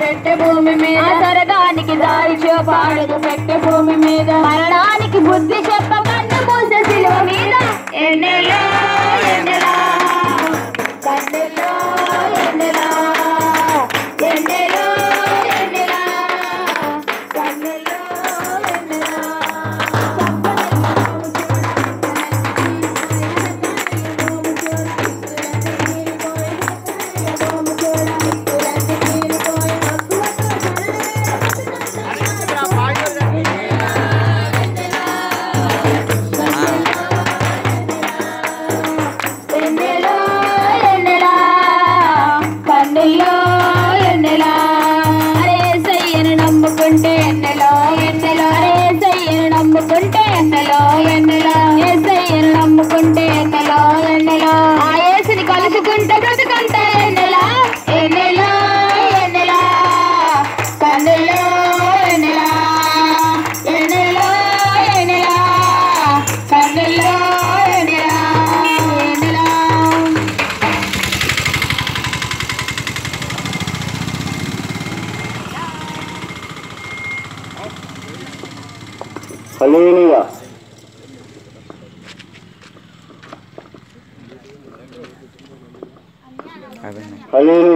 పెట్టే భూమి మీద స్వర్గానికి దారి చూపాడుదు పెట్టే భూమి మీద మరణానికి బుద్ధి చెప్ప కన్ను మూసే శిలువ మీద ఎన్నెలా ఎన్నెలా కన్నులో ఎన్నెలా ఎన్నెలో ఎన్నెలా కన్నులో ఎన్నెలా ఎన్నెలో ఎన్నెలా కన్నుల్లో ఎన్నెలా అరే సయ్యను నమ్ముకుంటే ఎన్నెలో ఎన్నెలో అరే సయ్యను నమ్ముకుంటే ఎన్నెలో ఎన్నెలో ఏ సయ్యను నమ్ముకుంటే ఎన్నెలో ఎన్నెలో ఆ యేసుని కలుసుకుంటే బ్రతుకంటే ఎన్నెలా ఎన్నెలా ఎన్నెలా కన్నుల్లో ఎన్నెలా ఎన్నెలా ఎన్నెలా కన్నుల్లో ఎన్నెలా ఎన్నెలా హల్లెలూయా హల్లెలూయా